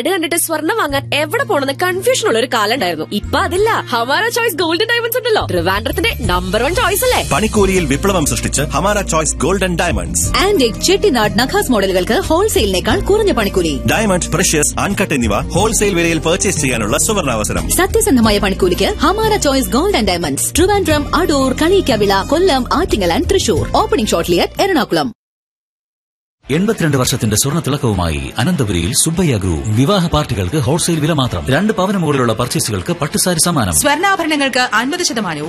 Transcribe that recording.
add കണ്ടിട്ട് സ്വർണ്ണം വാങ്ങാൻ എവിടെ പോണെന്ന് കൺഫ്യൂഷൻ ഉള്ള ഒരു കാലം ഉണ്ടായിരുന്നു ഇപ്പൊ അതില്ല ഹമാര ചോയ്സ് ഗോൾഡൻ ഡയമണ്ട്സ് ഉണ്ടല്ലോ ട്രിവാൻഡ്രത്തിന്റെ നമ്പർ വൺ ചോയ്സ് അല്ലേ പണിക്കൂലിയിൽ വിപ്ലവം സൃഷ്ടിച്ച് Hamara choice golden diamonds antique Chettinad Nakhas മോഡലുകൾക്ക് ഹോൾസെയിലിനേക്കാൾ കുറഞ്ഞ പണിക്കൂലി ഡയമണ്ട് പ്രഷ്യസ് അൺകട്ട് എന്നിവ ഹോൾസെയിൽ വിലയിൽ പർച്ചേസ് ചെയ്യാനുള്ള സുവർണാവസരം സത്യസന്ധമായ പണിക്കൂലിക്ക് Hamara choice gold and diamonds Trivandrum Adoor Kaliyikkavila Kollam Attingal and Thrissur opening ഷോർട്ട്ലിയറ്റ് എറണാകുളം എൺപത്തിരണ്ട് വർഷത്തിന്റെ സ്വർണ്ണ തിളക്കവുമായി അനന്തപുരിയിൽ സുബ്ബയ്യ ഗ്രൂപ്പ് വിവാഹ പാർട്ടികൾക്ക് ഹോൾസെയിൽ വില മാത്രം രണ്ട് പവന് മുകളിലുള്ള പർച്ചേസുകൾക്ക് പട്ടുസാരി സമ്മാനം സ്വർണ്ണാഭരണങ്ങൾക്ക് അൻപത് ശതമാനവും